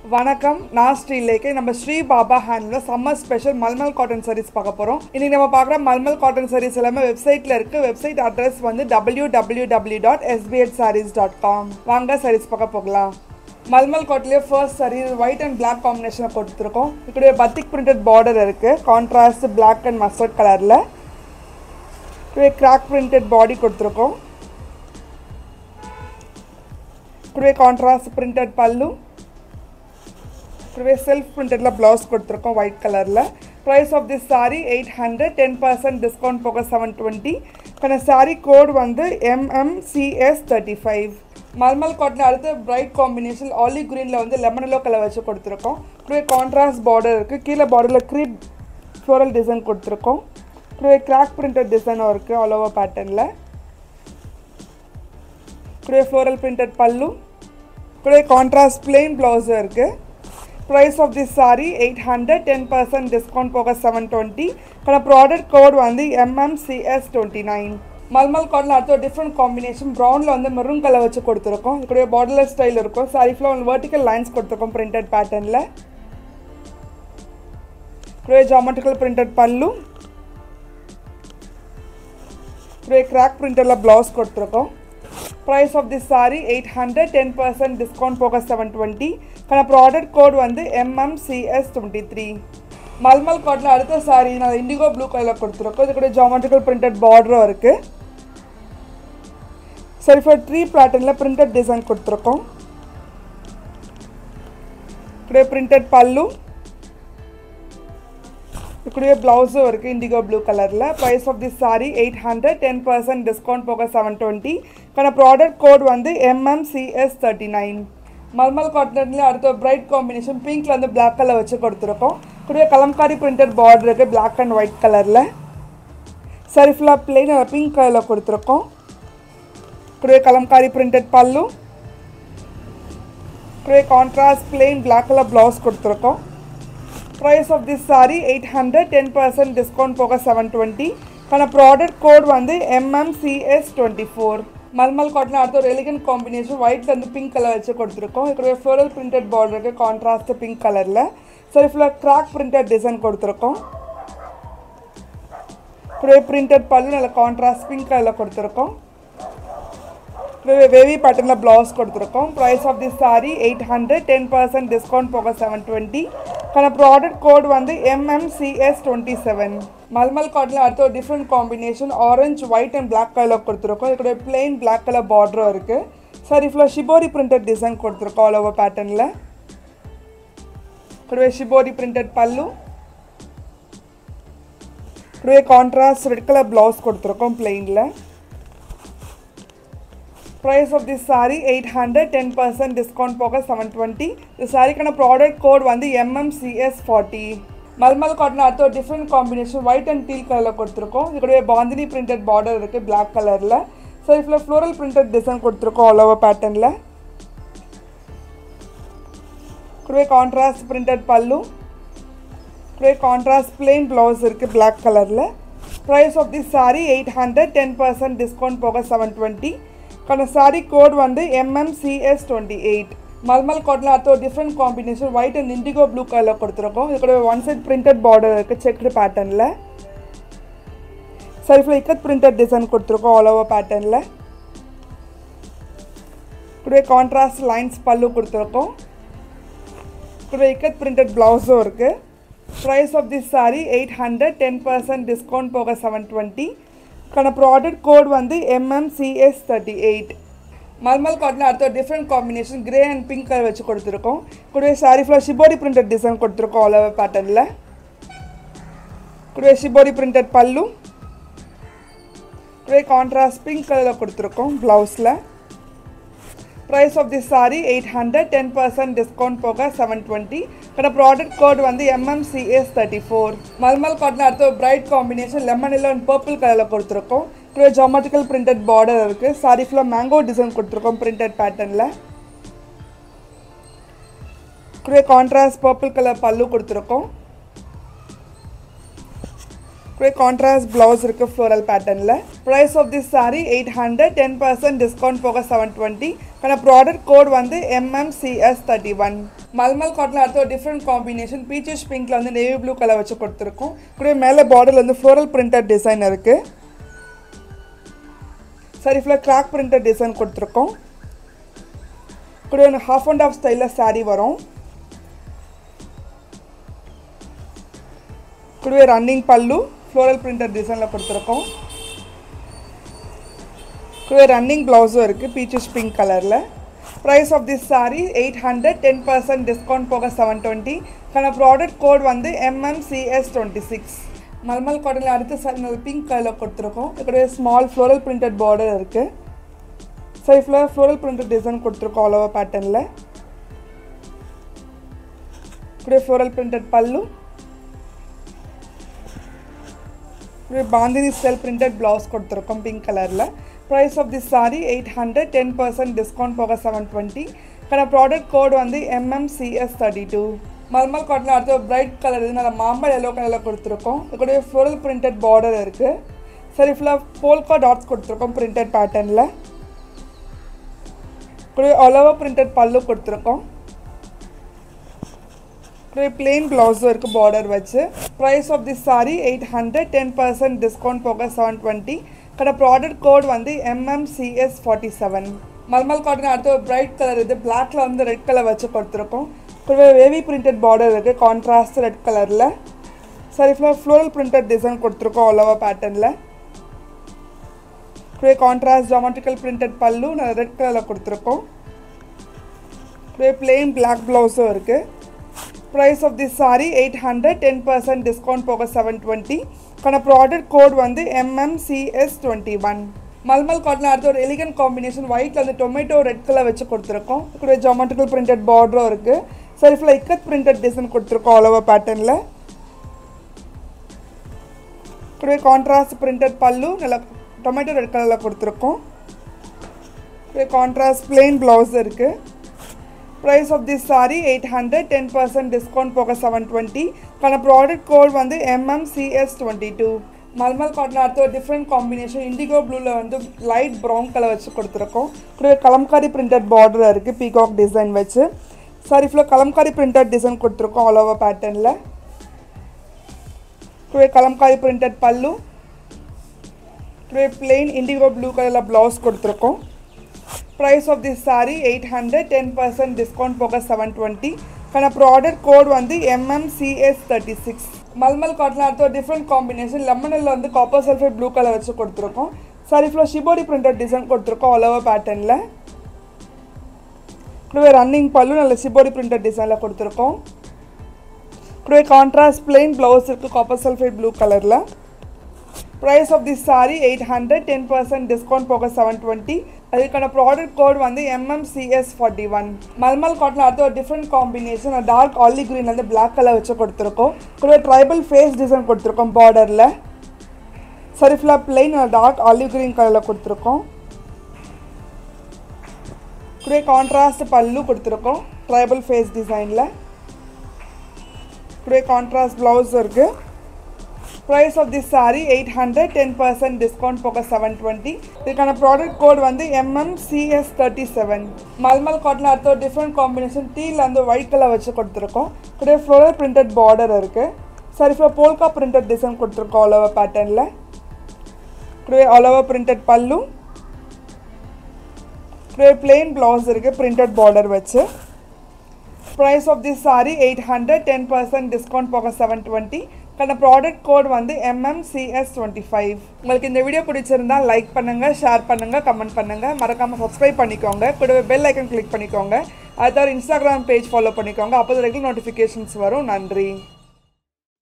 வணக்கம் நான் ஸ்ரீலேகே நம்ம ஸ்ரீ பாபா ஹேண்ட்ல summer special mulmul cotton sarees பார்க்க போகிறோம் இன்னைக்கு நம்ம பார்க்குற மல்மல் காட்டன் sarees எல்லாமே வெப்சைட்டில் இருக்கு வெப்சைட் அட்ரஸ் வந்து டபிள்யூ டபிள்யூ டபிள்யூ டாட் எஸ்பிஎட் சாரீஸ் டாட் காம் வாங்க sarees பார்க்க போகலாம் மல்மல் காட்லேயே first saree white and black காம்பினேஷனில் கொடுத்துருக்கோம் இப்படியே பத்திக் பிரிண்டட் பார்டர் இருக்கு கான்ட்ராஸ்ட் பிளாக் அண்ட் மஸ்டர்ட் கலரில் இப்படியே கிராக் பிரிண்டட் பாடி கொடுத்துருக்கோம் இப்படியே கான்ட்ராஸ்ட் பிரிண்டட் பல்லு இப்படியே செல்ஃப் பிரிண்டடில் ப்ளவுஸ் கொடுத்துருக்கோம் ஒயிட் கலரில் price of this sari eight hundred ten percent discount போக செவன் டுவெண்ட்டி இப்போ சாரீ கோட் வந்து MMCS thirty five mulmul cotton அடுத்து பிரைட் காம்பினேஷன் ஆலி க்ரீனில் வந்து லெமன் எல்லோ கலர் வச்சு கொடுத்துருக்கோம் இப்படியே கான்ட்ராஸ்ட் பார்டர் இருக்குது கீழே பார்டரில் க்ரீப் ஃப்ளோரல் டிசைன் கொடுத்துருக்கோம் இப்படியே கிராக் பிரிண்டட் டிசைனும் இருக்குது ஆல் ஓவர் பேட்டர்னில் இப்படியே ஃப்ளோரல் பிரிண்டட் பல்லு இப்படியே கான்ட்ராஸ்ட் பிளெயின் ப்ளவுஸும் இருக்குது price of this sari eight hundred ten percent discount போக செவன் டுவெண்ட்டி இப்போ ப்ராடக்ட் கோட் வந்து எம்எம்சிஎஸ் டுவெண்ட்டி நைன் மல்மல் காட்டில் அடுத்த டிஃப்ரெண்ட் காம்பினேஷன் ப்ரௌனில் வந்து மெரூன் கலர் வச்சு கொடுத்துருக்கோம் இப்படியே பார்டர்லெஸ் ஸ்டைல் இருக்கும் சாரி ஃபுல்லாக வெர்டிக்கல் லைன்ஸ் கொடுத்துருக்கோம் பிரிண்டட் பேட்டர்னில் இப்படியே ஜாமெட்ரிக்கல் பிரிண்டட் பல்லு இப்படியே கிராக் பிரிண்டரில் ப்ளவுஸ் கொடுத்துருக்கோம் price of this sari eight hundred ten percent discount போக செவன் டுவெண்ட்டி ஆனால் ப்ராடக்ட் கோட் வந்து எம்எம்சிஎஸ் டுவெண்ட்டி த்ரீ மல்மல் காட்டில் அடுத்த சாரீ நான் இண்டிகோ ப்ளூ கலரில் கொடுத்துருக்கோம் இது கூட ஜாமெட்ரிக்கல் பிரிண்டட் பார்டரும் இருக்குது சரி ஃபார் ட்ரீ பேட்டர்னில் பிரிண்டட் டிசைன் கொடுத்துருக்கோம் இப்படியே பிரிண்டட் பல்லு இப்படியே ப்ளவுஸும் இருக்குது இண்டிகோ ப்ளூ கலரில் price of this sari eight hundred ten percent discount போக செவன் டுவெண்ட்டி கான ப்ராடக்ட் கோட் வந்து எம்எம்சிஎஸ் தேர்ட்டி நைன் மல்மல் காட்டன்லேயே அடுத்த பிரைட் காம்பினேஷன் பிங்க்கில் வந்து பிளாக் கலர் வச்சு கொடுத்துருக்கோம் இப்படியே கலம்காரி பிரிண்டட் பார்டர் இருக்குது பிளாக் அண்ட் ஒயிட் கலரில் சரி ஃபுல்லாக பிளெயின் பிங்க் கலரில் கொடுத்துருக்கோம் இப்படியே கலம்காரி பிரிண்டட் பல்லு இப்படியே contrast plain black colour blouse கொடுத்துருக்கோம் price of this sari eight hundred ten percent discount போக செவன் டுவெண்ட்டி ஆனால் ப்ராடக்ட் கோட் வந்து MMCS twenty four mulmul cotton அடுத்த ஒரு எலிகன் காம்பினேஷன் ஒயிட் வந்து பிங்க் கலர் வச்சு கொடுத்துருக்கோம் இருக்கிற ஃப்ளோரல் பிரிண்டட் பார்டர் இருக்குது கான்ட்ராஸ்ட் பிங்க் கலரில் சரி ஃபுல்லாக கிராக் பிரிண்டட் டிசைன் கொடுத்துருக்கோம் இப்படியே பிரிண்டட் பல்லு நல்ல கான்ட்ராஸ்ட் பிங்க் கலரில் கொடுத்துருக்கோம் வேவி பேட்டர்னில் ப்ளவுஸ் கொடுத்துருக்கோம் price of this sari eight hundred ten percent discount போக செவன் டுவெண்ட்டி கான ப்ராடக்ட் கோட் வந்து எம்எம்சிஎஸ் டுவெண்ட்டி செவன் மல்மல் காட்டில் அடுத்த ஒரு different combination orange white and black colour கொடுத்துருக்கோம் இதுக்கூட பிளெயின் பிளாக் கலர் பார்டரும் இருக்குது சாரி ஃபுல்லாக ஷிபோரி பிரிண்டட் டிசைன் கொடுத்துருக்கோம் ஆல் ஓவர் பேட்டர்னில் கூடவே ஷிபோரி பிரிண்டட் பல்லு கூடவே கான்ட்ராஸ்ட் ரெட் கலர் ப்ளவுஸ் கொடுத்துருக்கோம் பிளெயினில் price of this sari eight hundred ten percent discount போக செவன் டுவெண்ட்டி இந்த சாரிக்கான ப்ராடக்ட் கோட் வந்து எம்எம்சிஎஸ் ஃபார்ட்டி மல்மல் காட்டன் அடுத்த ஒரு different combination white and teal கலரில் கொடுத்துருக்கோம் இது கூட பாந்தினி பிரிண்டட் பார்டர் இருக்குது பிளாக் கலரில் ஸோ இதில் ஃப்ளோரல் பிரிண்டட் டிசைன் கொடுத்துருக்கோம் ஆல் ஓவர் பேட்டர்னில் கூடவே கான்ட்ராஸ்ட் பிரிண்டட் பல்லு கூடவே கான்ட்ராஸ்ட் பிளெயின் ப்ளவுஸ் இருக்குது பிளாக் கலரில் price of this sari eight hundred ten percent discount போக செவன் டுவெண்ட்டி கான சாரீ கோட் வந்து எம்எம்சிஎஸ் டுவெண்ட்டி எயிட் மல்மல் காட்டில் அடுத்த ஒரு different combination white and indigo blue கலரில் கொடுத்துருக்கோம் இது கூட ஒன் சைட் பிரிண்டட் பார்டர் இருக்குது செக்டு பேட்டர்னில் சரிஃபில் இக்கத் பிரிண்டட் டிசைன் கொடுத்துருக்கோம் ஆல் ஓவர் பேட்டர்னில் கூட கான்ட்ராஸ்ட் லைன்ஸ் பல்லு கொடுத்துருக்கோம் கூட இக்கத் பிரிண்டட் ப்ளவுஸும் இருக்குது price of this sari eight hundred ten percent discount போக செவன் டுவெண்ட்டி கான ப்ராடக்ட் கோட் வந்து எம்எம்சிஎஸ் தேர்ட்டி எயிட் மல்மல் காட்டில் அடுத்த different combination grey and pink colour வச்சு கொடுத்துருக்கோம் கூடவே சாரி ஃபுல்லாக ஷிபோரி பிரிண்டட் டிசைன் கொடுத்துருக்கோம் ஆல் ஓவர் பேட்டர்னில் கூடவே ஷிபோரி பிரிண்டட் பல்லு கூடவே கான்ட்ராஸ்ட் பிங்க் கலரில் கொடுத்துருக்கோம் ப்ளவுஸில் price of this sari eight hundred ten percent discount போக செவன் டுவெண்ட்டி கடை ப்ராடக்ட் கோட் வந்து எம்எம்சிஎஸ் தேர்ட்டி ஃபோர் மல்மல் காட்டில் அடுத்த ஒரு bright combination lemon yellow and purple கலரில் கொடுத்துருக்கோம் கூட ஜாமெட்ரிக்கல் பிரிண்டட் பார்டர் இருக்குது சாரி ஃபுல்லாக மேங்கோ டிசைன் கொடுத்துருக்கோம் பிரிண்டட் பேட்டர்னில் கூட கான்ட்ராஸ்ட் பர்பிள் கலர் பல்லு கொடுத்துருக்கோம் கூட கான்ட்ராஸ்ட் ப்ளவுஸ் இருக்குது ஃப்ளோரல் பேட்டர்னில் price of this sari eight hundred ten percent discount போக செவன் டுவெண்ட்டி ஆனால் ப்ராடக்ட் கோட் வந்து எம்எம்சிஎஸ் தேர்ட்டி ஒன் மல்மல் காட்டில் அடுத்த ஒரு டிஃப்ரெண்ட் காம்பினேஷன் பீச்சஸ் பிங்க்ல வந்து நேவி ப்ளூ கலர் வச்சு கொடுத்துருக்கோம் கூட மேலே பார்டரில் வந்து ஃப்ளோரல் பிரிண்டட் டிசைன் இருக்குது சரி ஃபுல்லாக கிராக் பிரிண்டட் டிசைன் கொடுத்துருக்கோம் கூட ஒன்று ஹாஃப் அண்ட் ஆஃப் ஸ்டைலில் saree வரும் கூடவே ரன்னிங் பல்லு ஃப்ளோரல் பிரிண்டட் டிசைனில் கொடுத்துருக்கோம் கூடவே ரன்னிங் ப்ளவுஸும் இருக்குது பீச்சஸ் பிங்க் கலரில் price of this saree eight hundred ten percent discount போக செவன் டுவெண்ட்டி கான ப்ராடக்ட் கோட் வந்து எம்எம்சிஎஸ் டுவெண்ட்டி சிக்ஸ் மல்மல் காட்டனில் அடுத்த சாரி நல்ல பிங்க் கலரில் கொடுத்துருக்கோம் கூடவே ஸ்மால் ஃப்ளோரல் பிரிண்டட் பார்டர் இருக்குது சைஃபில் ஃப்ளோரல் பிரிண்டட் டிசைன் கொடுத்துருக்கோம் ஆல் ஓவர் பேட்டர்னில் கூடவே ஃப்ளோரல் பிரிண்டட் பல்லு கூடவே பாந்தினி ஸ்டைல் பிரிண்டட் ப்ளவுஸ் கொடுத்துருக்கோம் பிங்க் கலரில் price of this saree eight hundred ten percent discount போக செவன் டுவெண்ட்டி கடை ப்ராடக்ட் கோட் வந்து எம்எம்சிஎஸ் தேர்ட்டி டூ மல்மல் காட்டில் அடுத்த ஒரு பிரைட் கலர் இது நல்ல மாம்பழ எல்லோ கலரில் கொடுத்துருக்கோம் இது கூட ஃப்ளோரல் பிரிண்டட் பார்டர் இருக்குது சரி ஃபுல்லாக போல்கா டாட்ஸ் கொடுத்துருக்கோம் பிரிண்டட் பேட்டர்னில் கூட ஒலவா பிரிண்டட் பல்லு கொடுத்துருக்கோம் கூட பிளெயின் ப்ளவுஸும் இருக்குது பார்டர் வச்சு price of this saree eight hundred ten percent discount போக செவன் டுவெண்ட்டி கடை ப்ராடக்ட் கோட் வந்து MMCS forty seven mulmul cotton அடுத்த ஒரு பிரைட் கலர் இது பிளாக்ல வந்து ரெட் கலர் வச்சு கொடுத்துருக்கோம் கூடவே வேவி பிரிண்டட் பார்டர் இருக்குது கான்ட்ராஸ்ட் ரெட் கலரில் சரி ஃபுல்லாக ஃப்ளோரல் பிரிண்டட் டிசைன் கொடுத்துருக்கோம் ஒலவா பேட்டர்னில் கூடவே கான்ட்ராஸ்ட் ஜாமெட்ரிக்கல் பிரிண்டட் பல்லு நான் ரெட் கலரில் கொடுத்துருக்கோம் கூடவே பிளெயின் பிளாக் ப்ளவுஸும் இருக்குது price of this saree eight hundred ten percent discount போக செவன் டுவெண்ட்டி கான ப்ராடக்ட் கோட் வந்து MMCS twenty one mulmul cotton அடுத்த ஒரு எலிகன் காம்பினேஷன் ஒயிட்டில் வந்து டொமேட்டோ ரெட் கலர் வச்சு கொடுத்துருக்கோம் கூட ஜாமெட்ரிக்கல் பிரிண்டட் பார்டரும் இருக்குது சரி ஃபுல்லாக இக்கத் பிரிண்டட் டிசைன் கொடுத்துருக்கோம் ஆல் ஓவர் பேட்டர்னில் கூட கான்ட்ராஸ்ட் பிரிண்டட் பல்லு நல்லா டொமேட்டோ ரெட் கலரில் கொடுத்துருக்கோம் கூட கான்ட்ராஸ்ட் பிளெயின் ப்ளவுஸ் இருக்குது price of this saree eight hundred ten percent discount போக செவன் டுவெண்ட்டி கான ப்ராடக்ட் கோட் வந்து MMCS twenty two mulmul cotton அடுத்த ஒரு டிஃப்ரெண்ட் காம்பினேஷன் இண்டிகோ ப்ளூவில் வந்து லைட் ப்ரௌன் கலர் வச்சு கொடுத்துருக்கோம் கூட கலம்காரி பிரிண்டட் பார்டர் இருக்குது பீகாக் டிசைன் வச்சு சாரி ஃபுல்லாக கலம்காரி பிரிண்டட் டிசைன் கொடுத்துருக்கோம் ஆல் ஓவர் பேட்டர்னில் கூட கலம்காரி பிரிண்டட் பல்லு கூட பிளெயின் இண்டிகோ ப்ளூ கலரில் ப்ளவுஸ் கொடுத்துருக்கோம் price of this saree eight hundred ten percent discount போக செவன் டுவெண்ட்டி கான ப்ராடக்ட் கோட் வந்து எம்எம்சிஎஸ் தேர்ட்டி சிக்ஸ் மல்மல் காட்டில் அடுத்த ஒரு டிஃப்ரெண்ட் காம்பினேஷன் லெமனில் வந்து காப்பர் சல்ஃபேட் ப்ளூ கலர் வச்சு கொடுத்துருக்கோம் சாரி ஃபுல்லாக ஷிபோடி பிரிண்டட் டிசைன் கொடுத்துருக்கோம் ஆல் ஓவர் பேட்டர்னில் கூடவே ரன்னிங் பல்லு நல்ல ஷிபோடி பிரிண்டட் டிசைனில் கொடுத்துருக்கோம் கூடவே கான்ட்ராஸ்ட் பிளெயின் ப்ளவுஸ் இருக்குது காப்பர் சல்ஃபேட் ப்ளூ கலரில் price of this saree eight hundred ten percent discount போக செவன் டுவெண்ட்டி அதுக்கான ப்ராடக்ட் கோட் வந்து எம்எம்சிஎஸ் ஃபார்ட்டி ஒன் மல்மல் காட்டில் அடுத்த ஒரு different combination dark olive green வந்து பிளாக் கலர் வச்சு கொடுத்துருக்கோம் கூட ட்ரைபல் ஃபேஸ் டிசைன் கொடுத்துருக்கோம் பார்டரில் சரி ஃபுல்லாக பிளெயின் டார்க் ஆலிவ் க்ரீன் கலரில் கொடுத்துருக்கோம் கூட கான்ட்ராஸ்ட் பல்லு கொடுத்துருக்கோம் ட்ரைபல் ஃபேஸ் டிசைனில் கூட கான்ட்ராஸ்ட் ப்ளவுஸ் இருக்குது price of this saree eight hundred ten percent discount போக செவன் டுவெண்ட்டி இதுக்கான ப்ராடக்ட் கோட் வந்து எம்எம்சிஎஸ் தேர்ட்டி செவன் மல்மல் காட்டில் அடுத்த ஒரு டிஃப்ரெண்ட் காம்பினேஷன் டீயில் வந்து ஒயிட் கலர் வச்சு கொடுத்துருக்கோம் கூட ஃப்ளோரல் பிரிண்டட் பார்டர் இருக்குது சரி ஃபுல்லாக போல்கா பிரிண்டட் டிசைன் கொடுத்துருக்கோம் ஆல் ஓவர் பேட்டர்னில் கூடவே ஆல் ஓவர் பிரிண்டட் பல்லு கூடவே பிளெயின் ப்ளவுஸ் இருக்குது பிரிண்டட் பார்டர் வச்சு price of this saree eight hundred ten percent discount போக செவன் டுவெண்ட்டி கான ப்ராடக்ட் கோட் வந்து எம்எம்சிஎஸ் டுவெண்ட்டி ஃபைவ் உங்களுக்கு இந்த வீடியோ பிடிச்சிருந்தா லைக் பண்ணுங்கள் ஷேர் பண்ணுங்கள் கமெண்ட் பண்ணுங்கள் மறக்காமல் சப்ஸ்கிரைப் பண்ணிக்கோங்க கூடவே பெல் ஐக்கன் கிளிக் பண்ணிக்கோங்க அது தவிர இன்ஸ்டாகிராம் பேஜ் ஃபாலோ பண்ணிக்கோங்க அப்போ ரெகுலர் நோட்டிஃபிகேஷன்ஸ் வரும் நன்றி